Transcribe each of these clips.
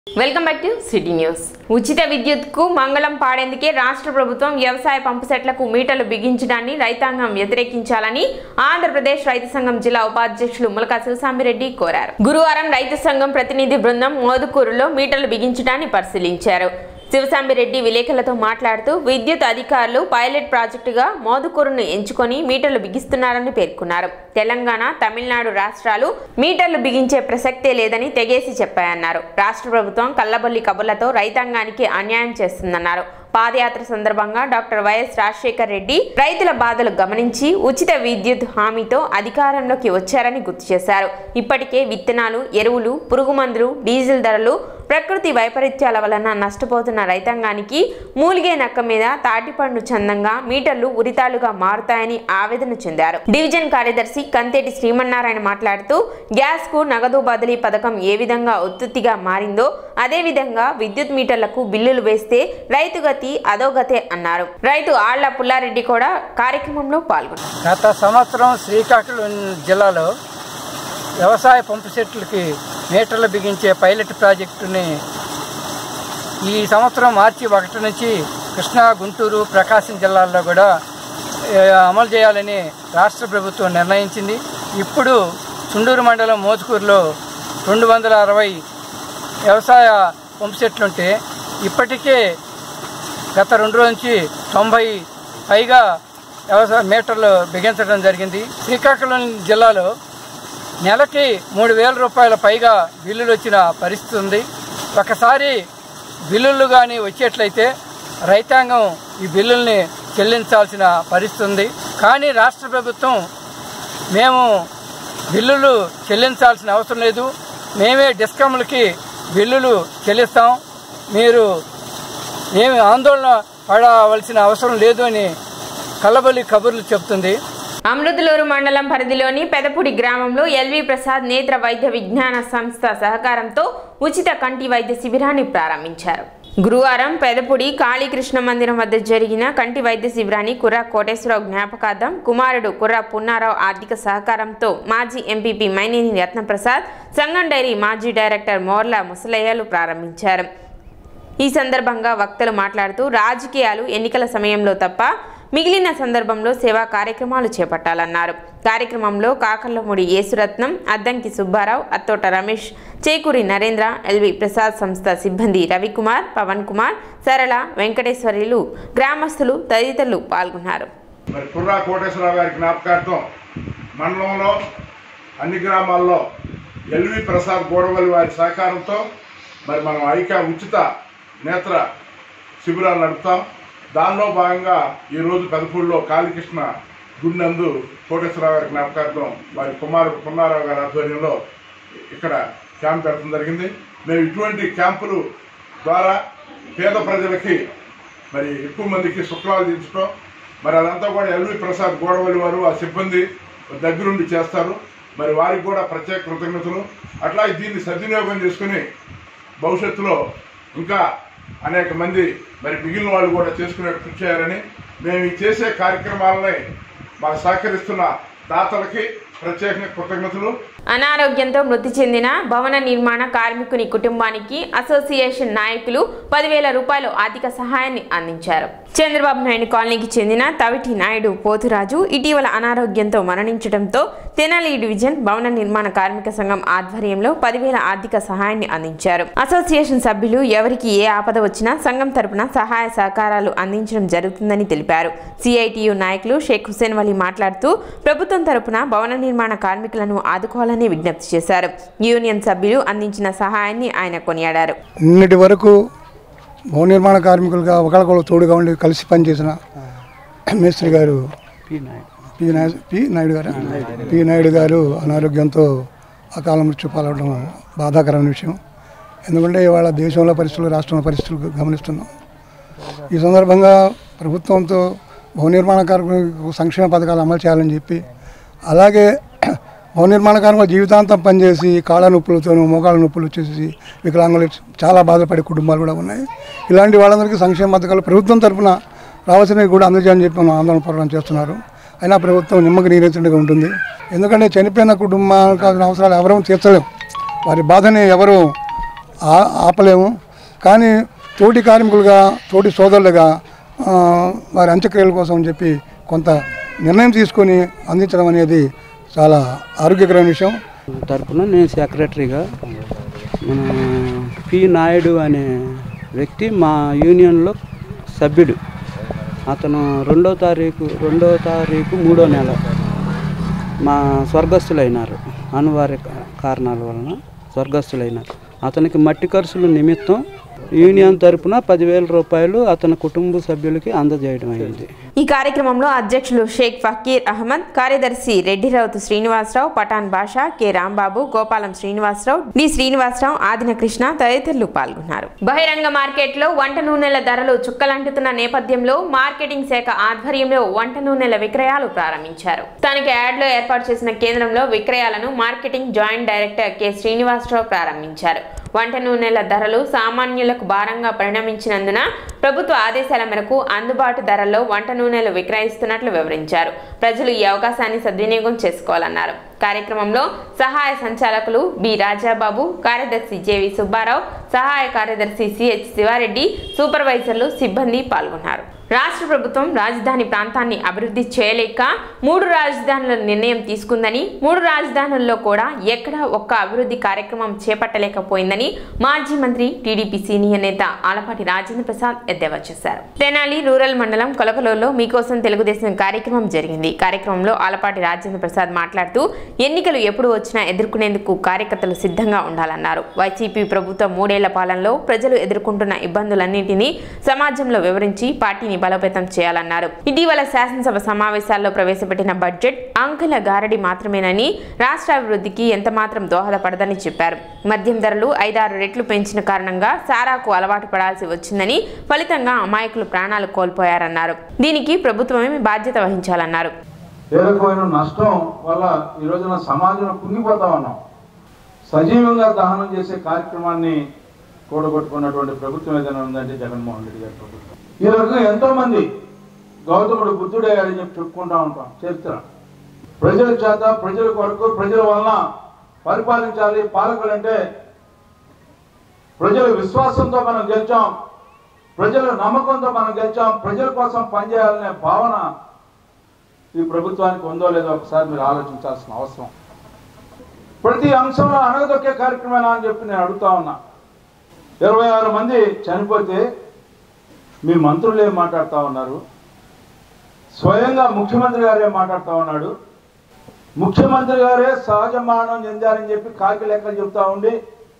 Welcome back to city news ఉచిత విద్యుత్కు మంగళం పాడేందుకే రాష్ట్ర ప్రభుత్వం వ్యవసాయ పంపు సెట్లకు మీటర్లు బిగించడాన్ని రైతాంగం వ్యతిరేకించాలని ఆంధ్రప్రదేశ్ రైతు సంఘం జిల్లా ఉపాధ్యక్షులు ములక శివసామిరెడ్డి కోరారు గురువారం రైతు సంఘం ప్రతినిధి బృందం మోదుకూరులో మీటర్లు బిగించడాన్ని పరిశీలించారు శివసాంబిరెడ్డి విలేకరులతో మాట్లాడుతూ విద్యుత్ అధికారులు పైలట్ ప్రాజెక్టుగా మోదుకూరును ఎంచుకొని మీటర్లు బిగిస్తున్నారని పేర్కొన్నారు తెలంగాణ తమిళనాడు రాష్ట్రాలు మీటర్లు బిగించే ప్రసక్తే లేదని తెగేసి చెప్పాయన్నారు రాష్ట్ర ప్రభుత్వం కల్లబొల్లి కబుర్లతో రైతాంగానికి అన్యాయం చేస్తుందన్నారు పాదయాత్ర సందర్భంగా డాక్టర్ వైఎస్ రాజశేఖర్ రెడ్డి రైతుల బాధలు గమనించి ఉచిత విద్యుత్ హామీతో అధికారంలోకి వచ్చారని గుర్తు చేశారు ఇప్పటికే విత్తనాలు ఎరువులు పురుగు మందులు డీజిల్ ధరలు ప్రకృతి వైపరీత్యాల వలన నష్టపోతున్న రైతాంగానికి మూలిగే నక్క మీద తాటిపండు చందంగా మీటర్లు ఉరితాలుగా మారుతాయని ఆవేదన చెందారు డివిజన్ కార్యదర్శి కంతేటి శ్రీమన్నారాయణ మాట్లాడుతూ గ్యాస్ కు నగదు బదిలీ పథకం ఏ విధంగా ఉత్తుత్తిగా మారిందో అదే విధంగా విద్యుత్ మీటర్లకు బిల్లులు వేస్తే రైతు గతి అదోగతే అన్నారు రైతు ఆళ్ల పుల్లారెడ్డి కూడా కార్యక్రమంలో పాల్గొన్నారు గత సంవత్సరం శ్రీకాకుళం జిల్లాలో వ్యవసాయ పంపు సెట్లకి మీటర్లు బిగించే పైలట్ ప్రాజెక్టుని ఈ సంవత్సరం మార్చి ఒకటి నుంచి కృష్ణా గుంటూరు ప్రకాశం జిల్లాల్లో కూడా ఏ, అమలు చేయాలని రాష్ట్ర ప్రభుత్వం నిర్ణయించింది ఇప్పుడు చుండూరు మండలం మోతుకూరులో రెండు వందల అరవై వ్యవసాయ పంపు సెట్లుంటే ఇప్పటికే గత రెండు రోజుల నుంచి తొంభై పైగా వ్యవసాయ మీటర్లు బిగించడం జరిగింది శ్రీకాకుళం జిల్లాలో నెలకి మూడు వేల రూపాయల పైగా బిల్లులు వచ్చిన పరిస్థితి ఉంది ఒకసారి బిల్లులు కానీ వచ్చేట్లయితే రైతాంగం ఈ బిల్లుల్ని చెల్లించాల్సిన పరిస్థితి ఉంది కానీ రాష్ట్ర ప్రభుత్వం మేము బిల్లులు చెల్లించాల్సిన అవసరం లేదు మేమే డిస్కమ్లకి బిల్లులు చెల్లిస్తాం మీరు ఏమి ఆందోళన పడవలసిన అవసరం లేదు అని కల్లబల్లి కబుర్లు చెప్తుంది అమృతలూరు మండలం పరిధిలోని పెదపూడి గ్రామంలో ఎల్వి ప్రసాద్ నేత్ర వైద్య విజ్ఞాన సంస్థ సహకారంతో ఉచిత కంటి వైద్య శిబిరాన్ని ప్రారంభించారు గురువారం పెదపూడి కాళీకృష్ణ మందిరం వద్ద జరిగిన కంటి వైద్య శిబిరాన్ని కుర్ర కోటేశ్వరరావు జ్ఞాపకార్థం కుమారుడు కుర్ర పున్నారావు ఆర్థిక సహకారంతో మాజీ ఎంపీపీ మైనేని రత్నప్రసాద్ సంగం డైరీ మాజీ డైరెక్టర్ మోర్ల ముసలయ్యలు ప్రారంభించారు ఈ సందర్భంగా వక్తలు మాట్లాడుతూ రాజకీయాలు ఎన్నికల సమయంలో తప్ప మిగిలిన సందర్భంలో సేవా కార్యక్రమాలు చేపట్టాలన్నారు కార్యక్రమంలో కాకర్లమూడి యేసురత్నం అద్దంకి సుబ్బారావు అత్తోట రమేష్ చేకూరి నరేంద్ర ఎల్వి ప్రసాద్ సంస్థ సిబ్బంది రవికుమార్ పవన్ కుమార్ సరళ వెంకటేశ్వర్యులు గ్రామస్తులు తదితరులు పాల్గొన్నారు మరి కుర్రా కోటేశ్వరరావు గారి జ్ఞాపకార్థం మండలంలో అన్ని గ్రామాల్లో ఎల్వి ప్రసాద్ గోడవల్లి వారి సహకారంతో మరి మనం ఐకా ఉచిత నేత్ర శిబిరాలు నడుపుతాం దానిలో భాగంగా ఈరోజు పెదపూడిలో కాళీకృష్ణ గుండందు కోటేశ్వరరావు గారి జ్ఞాపకార్థం వారి కుమారుడు పున్నారావు గారి ఆధ్వర్యంలో ఇక్కడ క్యాంప్ పెట్టడం జరిగింది మేము ఇటువంటి క్యాంపులు ద్వారా పేద ప్రజలకి మరి ఎక్కువ మందికి శుక్లాలు దించడం మరి అదంతా కూడా ఎల్వి ప్రసాద్ గోడవల్లి వారు ఆ సిబ్బంది దగ్గరుండి చేస్తారు మరి వారికి కూడా ప్రత్యేక కృతజ్ఞతలు అట్లాగే దీన్ని సద్వినియోగం చేసుకుని భవిష్యత్తులో ఇంకా అనేక మంది మరి మిగిలిన వాళ్ళు కూడా చేసుకునే కృషి చేయాలని మేము ఈ చేసే కార్యక్రమాలని మాకు సహకరిస్తున్న దాతలకి ప్రత్యేకంగా కృతజ్ఞతలు అనారోగ్యంతో మృతి చెందిన భవన నిర్మాణ కార్మికుని కుటుంబానికి అసోసియేషన్ నాయకులు పదివేల రూపాయలు ఆర్థిక సహాయాన్ని అందించారు చంద్రబాబు నాయుడు కాలనీకి చెందిన తవిటి నాయుడు పోతురాజు ఇటీవల అనారోగ్యంతో మరణించడంతో తెనాలి డివిజన్ భవన నిర్మాణ కార్మిక సంఘం ఆధ్వర్యంలో పదివేల ఆర్థిక సహాయాన్ని అందించారు అసోసియేషన్ సభ్యులు ఎవరికి ఏ ఆపద వచ్చినా సంఘం తరపున సహాయ సహకారాలు అందించడం జరుగుతుందని తెలిపారు సిఐటియు నాయకులు షేక్ హుసేన్ వలీ మాట్లాడుతూ ప్రభుత్వం తరపున భవన నిర్మాణ కార్మికులను ఆదుకోవాలని విజ్ఞప్తి చేశారు యూనియన్ సభ్యులు అందించిన సహాయాన్ని ఆయన కొనియాడారు నిన్నటి వరకు భవన నిర్మాణ కార్మికులుగా ఒకరికొకరు తోడుగా ఉండి కలిసి పనిచేసిన మేస్త్రి గారు పి నాయుడు పి నాయుడు గారు పి నాయుడు గారు అనారోగ్యంతో అకాల మృత్యు పాలవడం బాధాకరమైన విషయం ఎందుకంటే ఇవాళ దేశంలో పరిస్థితులు రాష్ట్రంలో పరిస్థితులు గమనిస్తున్నాం ఈ సందర్భంగా ప్రభుత్వంతో భవన నిర్మాణ కార్మికులకు సంక్షేమ పథకాలు అమలు చేయాలని చెప్పి అలాగే భవన నిర్మాణ కార్మికుల జీవితాంతం పనిచేసి కాళ్ళ నొప్పులతోనూ మోకాళ్ళ నొప్పులు వచ్చేసి వికలాంగులు చాలా బాధపడే కుటుంబాలు కూడా ఉన్నాయి ఇలాంటి వాళ్ళందరికీ సంక్షేమ పథకాలు ప్రభుత్వం తరఫున రావాల్సినవి కూడా అందజేయని చెప్పి మనం ఆందోళన పోరాటం చేస్తున్నారు అయినా ప్రభుత్వం నిమ్మకి నీరెత్తినట్టుగా ఉంటుంది ఎందుకంటే చనిపోయిన కుటుంబానికి కావాల్సిన అవసరాలు ఎవరూ తీర్చలేం వారి బాధని ఎవరు ఆ- ఆపలేము కానీ తోటి కార్మికులుగా తోటి సోదరులుగా ఆ, వారి అంత్యక్రియల కోసం అని చెప్పి కొంత నిర్ణయం తీసుకొని అందించడం అనేది చాలా ఆరోగ్యకరమైన విషయం తరపున నేను సెక్రటరీగా మన పి నాయుడు అనే వ్యక్తి మా యూనియన్లో సభ్యుడు అతను రెండో తారీఖు రెండో తారీఖు మూడో నెల మా స్వర్గస్థులైనారు అనివార్య కా- కారణాల వలన స్వర్గస్థులైనారు అతనికి మట్టి ఖర్చుల నిమిత్తం యూనియన్ తరపున పదివేల రూపాయలు అతని కుటుంబ సభ్యులకి అందజేయడం అయింది ఈ కార్యక్రమంలో అధ్యక్షులు షేక్ ఫకీర్ అహ్మద్ కార్యదర్శి రెడ్డిరావుతు శ్రీనివాసరావు పఠాన్ బాషా కె రాంబాబు గోపాలం శ్రీనివాసరావు డి శ్రీనివాసరావు ఆదిన కృష్ణ తదితరులు పాల్గొన్నారు బహిరంగ మార్కెట్లో వంట నూనెల ధరలు చుక్కలంటుతున్న నేపథ్యంలో మార్కెటింగ్ శాఖ ఆధ్వర్యంలో వంట నూనెల విక్రయాలు ప్రారంభించారు స్థానిక యార్డ్లో ఏర్పాటు చేసిన కేంద్రంలో విక్రయాలను marketing joint director K Srinivasarao ప్రారంభించారు వంట నూనెల ధరలు సామాన్యులకు భారంగా పరిణమించినందున ప్రభుత్వ ఆదేశాల మేరకు అందుబాటు ధరల్లో వంట నూనెలు విక్రయిస్తున్నట్లు వివరించారు ప్రజలు ఈ అవకాశాన్ని సద్వినియోగం చేసుకోవాలన్నారు కార్యక్రమంలో సహాయ సంచాలకులు బి రాజాబాబు కార్యదర్శి జేవి సుబ్బారావు సహాయ కార్యదర్శి సిహెచ్ శివారెడ్డి సూపర్వైజర్లు సిబ్బంది పాల్గొన్నారు రాష్ట్ర ప్రభుత్వం రాజధాని ప్రాంతాన్ని అభివృద్ధి చేయలేక మూడు రాజధానుల నిర్ణయం తీసుకుందని మూడు రాజధానుల్లో కూడా ఎక్కడా ఒక్క అభివృద్ధి కార్యక్రమం చేపట్టలేకపోయిందని మాజీ మంత్రి టీడీపీ సీనియర్ నేత ఆలపాటి రాజేంద్ర ప్రసాద్ ఎద్దేవా చేశారు తెనాలి రూరల్ మండలం కొలకలలో మీకోసం తెలుగుదేశం కార్యక్రమం జరిగింది కార్యక్రమంలో ఆలపాటి రాజేంద్ర ప్రసాద్ మాట్లాడుతూ ఎన్నికలు ఎప్పుడు వచ్చినా ఎదుర్కొనేందుకు కార్యకర్తలు సిద్ధంగా ఉండాలన్నారు వైసీపీ ప్రభుత్వం మూడేళ్ల పాలనలో ప్రజలు ఎదుర్కొంటున్న ఇబ్బందులన్నింటినీ సమాజంలో వివరించి పార్టీని బలోపేతం చేయాలన్నారు ఇటీవల శాసనసభ సమావేశాల్లో ప్రవేశపెట్టిన బడ్జెట్ అంకెల గారడి మాత్రమేనని రాష్ట్ర అభివృద్ధికి ఎంతమాత్రం దోహదపడదని చెప్పారు మద్యం ధరలు ఐదారు రెట్లు పెంచిన కారణంగా సారాకు అలవాటు పడాల్సి వచ్చిందని ఫలితంగా అమాయకులు ప్రాణాలు కోల్పోయారన్నారు దీనికి ప్రభుత్వమే బాధ్యత వహించాలన్నారు ఏ రకమైన నష్టం వల్ల ఈ రోజున సమాజంలో కుంగిపోతా ఉన్నాం సజీవంగా దహనం చేసే కార్యక్రమాన్ని కూడగొట్టుకున్నటువంటి ప్రభుత్వం ఏదైనా ఉందంటే జగన్మోహన్ రెడ్డి గారి ప్రభుత్వం ఈ రకంగా ఎంతో మంది గౌతముడు బుద్ధుడయ్యాడని చెప్పి చెప్పుకుంటా ఉంటాం చరిత్ర ప్రజల చేత ప్రజల కొరకు ప్రజల వలన పరిపాలించాలి పాలకులు అంటే ప్రజల విశ్వాసంతో మనం గెలిచాం ప్రజల నమ్మకంతో మనం గెలిచాం ప్రజల కోసం పనిచేయాలనే భావన ఈ ప్రభుత్వానికి ఉందో లేదో ఒకసారి మీరు ఆలోచించాల్సిన అవసరం ప్రతి అంశంలో అణగదొక్కే కార్యక్రమేనా అని చెప్పి నేను అడుగుతా ఉన్నా ఇరవై ఆరు మంది చనిపోతే మీ మంత్రులు ఏం మాట్లాడుతూ ఉన్నారు స్వయంగా ముఖ్యమంత్రి గారు ఏం మాట్లాడుతూ ఉన్నాడు ముఖ్యమంత్రి గారే సహజ మరణం చెందారని చెప్పి కాకి లెక్కలు చెప్తా ఉండి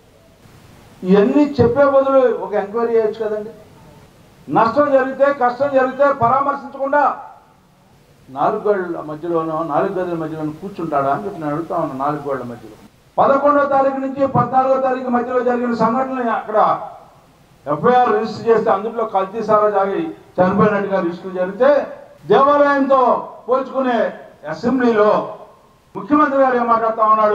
ఇవన్నీ చెప్పే బదులు ఒక ఎంక్వైరీ చేయొచ్చు కదండి నష్టం జరిగితే కష్టం జరిగితే పరామర్శించకుండా నాలుగు గోడల మధ్యలోనో నాలుగు గదుల మధ్యలోనో కూర్చుంటాడా అని చెప్పి నేను అడుగుతా ఉన్నాను నాలుగు గోడల మధ్యలో పదకొండో తారీఖు నుంచి పద్నాలుగో తారీఖు మధ్యలో జరిగిన సంఘటనలు అక్కడ ఎఫ్ఐఆర్ రిజిస్టర్ చేస్తే అందులో కల్తీ సారా జాగి చనిపోయినట్టుగా రిజిస్టర్ జరిగితే దేవాలయంతో పోల్చుకునే అసెంబ్లీలో ముఖ్యమంత్రి గారు ఏం మాట్లాడుతా ఉన్నాడు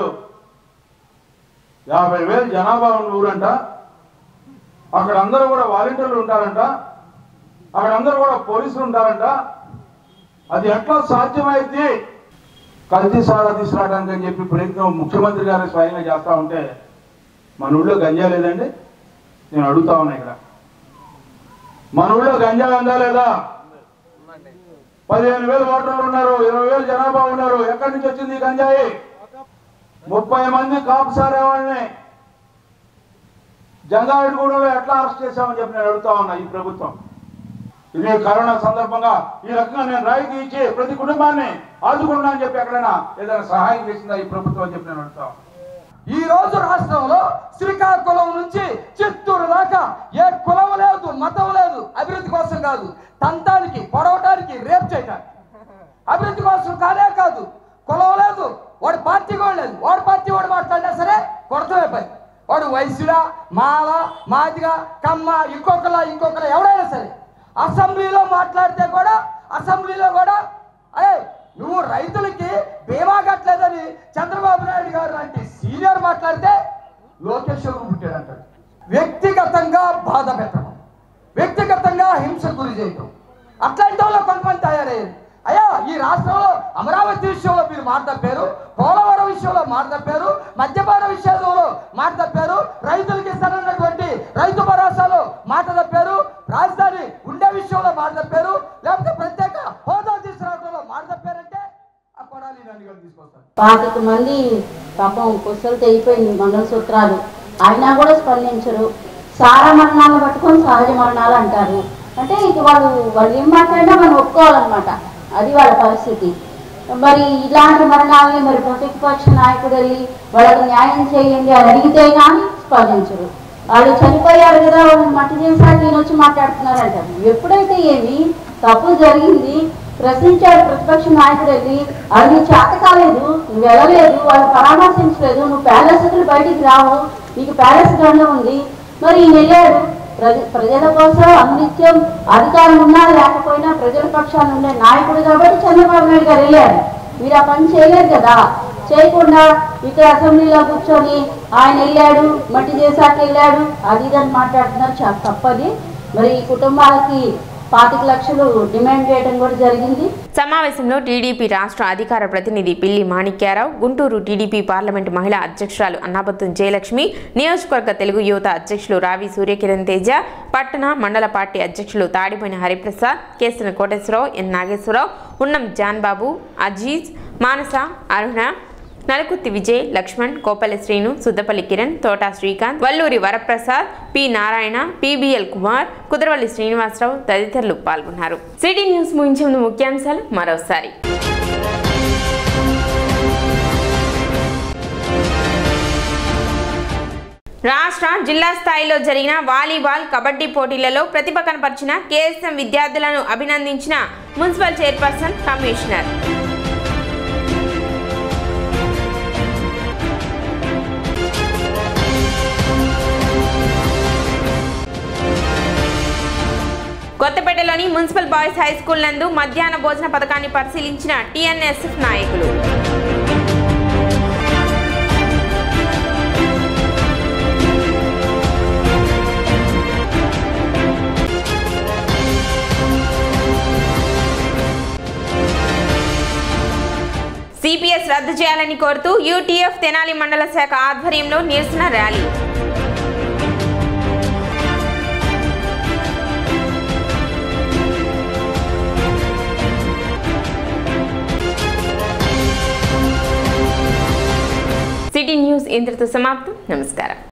యాభై వేలు జనాభా ఉన్న ఊరంట అక్కడ అందరూ కూడా వాలంటీర్లు ఉంటారంట అక్కడ అందరూ కూడా పోలీసులు ఉంటారంట అది ఎట్లా సాధ్యమైంది కల్తీ సారా తీసుకురావడానికి అని చెప్పి ప్రయత్నం ముఖ్యమంత్రి గారు స్వయంగా చేస్తా ఉంటే మన ఊళ్ళో గంజా లేదండి నేను అడుగుతా ఉన్నా ఇక్కడ మన ఊళ్ళో గంజా ఉందా లేదా పదిహేను వేలు ఓటర్లు ఉన్నారు ఇరవై వేలు జనాభా ఉన్నారు ఎక్కడి నుంచి వచ్చింది ఈ గంజాయి ముప్పై మంది కాపు సారే వాళ్ళని జంగారెడ్డిగూడలో ఎట్లా అరెస్ట్ చేశామని చెప్పి నేను అడుగుతా ఉన్నా ఈ ప్రభుత్వం ఇది కరోనా సందర్భంగా ఈ రకంగా నేను రాయితీ ఇచ్చి ప్రతి కుటుంబాన్ని ఆదుకున్నా అని చెప్పి ఎక్కడైనా ఏదైనా సహాయం చేసిందా ఈ ప్రభుత్వం అని చెప్పి నేను అడుగుతా ఉన్నా. ఈ రోజు రాష్ట్రంలో శ్రీకాకుళం నుంచి చిత్తూరు దాకా ఏ కులం లేదు మతం లేదు అభివృద్ధి కోసం కాదు తంతానికి పొడవటానికి రేప్ చేయటానికి అభివృద్ధి కోసం కాదే కాదు కులం లేదు వాడు పార్టీ కూడా లేదు వాడు పార్టీ వాడు మాట్లాడినా సరే కొడతమే పని వాడు వైశ్యుడా మాల మాదిగా కమ్మ ఇంకొకలా ఇంకొకలా ఎవడైనా సరే అసెంబ్లీలో మాట్లాడితే కూడా అసెంబ్లీలో కూడా అరే నువ్వు రైతులకి బీమా కట్టలేదని చంద్రబాబు నాయుడు గారు లాంటి సీనియర్ మాట్లాడితే లోకేష్ పుట్టాడు అంటాడు వ్యక్తిగతంగా బాధ పెట్టడం వ్యక్తిగతంగా హింస గురి చేయటం అట్లాంటి వాళ్ళు కొంతమంది తయారయ్యారు అయ్యా ఈ రాష్ట్రంలో అమరావతి విషయంలో మీరు మాట తప్పారు పోలవరం విషయంలో మాట తప్పారు మద్యపాన విషయంలో మాట తప్పారు రైతులకి ఇస్తానన్నటువంటి రైతు భరోసాలో మాట తప్పారు రాజధాని ఉండే విషయంలో మాట తప్పారు లేకపోతే ప్రత్యేక హోదా తీసుకురావడంలో మాట తప్పారంటే ఆ కొడాలి నాని గారు తీసుకొస్తారు పాతిక మంది పాపం కుసలు తెగిపోయింది మంగళసూత్రాలు అయినా కూడా స్పందించరు సారా మరణాలను పట్టుకొని సహజ మరణాలు అంటారు అంటే ఇక వాళ్ళు వాళ్ళు ఏం మాట్లాడినా మనం ఒప్పుకోవాలన్నమాట అది వాళ్ళ పరిస్థితి మరి ఇలాంటి మరణాలని మరి ప్రతిపక్ష నాయకుడు వెళ్ళి వాళ్ళకి న్యాయం చేయండి అని అడిగితే కానీ స్పందించరు వాళ్ళు చనిపోయారు కదా వాళ్ళని మట్టి చేశాక ఈయన వచ్చి మాట్లాడుతున్నారంటారు ఎప్పుడైతే ఏమి తప్పు జరిగింది ప్రశ్నించాడు ప్రతిపక్ష నాయకుడు వెళ్ళి అది నీ చేత కాలేదు నువ్వు వెళ్ళలేదు వాళ్ళు పరామర్శించలేదు నువ్వు ప్యాలెస్లు బయటికి రావు నీకు ప్యాలెస్ గండం ఉంది మరి ఈయన వెళ్ళాడు ప్రజ ప్రజల కోసం అనిత్యం అధికారం ఉన్నా లేకపోయినా ప్రజల పక్షాన ఉండే నాయకుడు కాబట్టి చంద్రబాబు నాయుడు గారు వెళ్ళారు మీరు ఆ పని చేయలేదు కదా చేయకుండా ఇక్కడ అసెంబ్లీలో కూర్చొని ఆయన వెళ్ళాడు మట్టి చేశాక వెళ్ళాడు అది ఇది అని మాట్లాడుతున్నారు చాలా తప్పది మరి ఈ కుటుంబాలకి పాతిక లక్షలు డిమాండ్ చేయడం కూడా జరిగింది సమావేశంలో టీడీపీ రాష్ట్ర అధికార ప్రతినిధి పిల్లి మాణిక్యారావు గుంటూరు టీడీపీ పార్లమెంటు మహిళా అధ్యక్షురాలు అన్నాబత్తుం జయలక్ష్మి నియోజకవర్గ తెలుగు యువత అధ్యక్షులు రావి సూర్యకిరణ్ తేజ పట్టణ మండల పార్టీ అధ్యక్షులు తాడిపోయిన Hariprasad Kesana Koteswararao N Nageswararao Unnam Johnbabu Aziz Manasa Aruna Nalukutti Vijay Lakshman Kopalli Srinu Suddapalli Kiran Thota Srikanth Valluri Varaprasad P Narayana PBL Kumar Kudaravalli Srinivasarao తదితరులు పాల్గొన్నారు సిటీ న్యూస్ ముగించే ముందు ముఖ్యాంశాలు మరోసారి రాష్ట్ర జిల్లా స్థాయిలో జరిగిన వాలీబాల్ కబడ్డీ పోటీలలో ప్రతిభ కనపరిచిన కేఎస్ఎం విద్యార్థులను అభినందించిన మున్సిపల్ చైర్పర్సన్ కమిషనర్ కొత్తపేటలోని మున్సిపల్ బాయ్స్ హై స్కూల్ నందు మధ్యాహ్న భోజన పథకాన్ని పరిశీలించిన టీఎన్ఎస్ఎఫ్ నాయకులు సిపిఎస్ రద్దు చేయాలని కోరుతూ యూటీఎఫ్ తెనాలి మండల శాఖ ఆధ్వర్యంలో నిరసన ర్యాలీ సిటీ న్యూస్ ఇంతటితో సమాప్తం నమస్కారం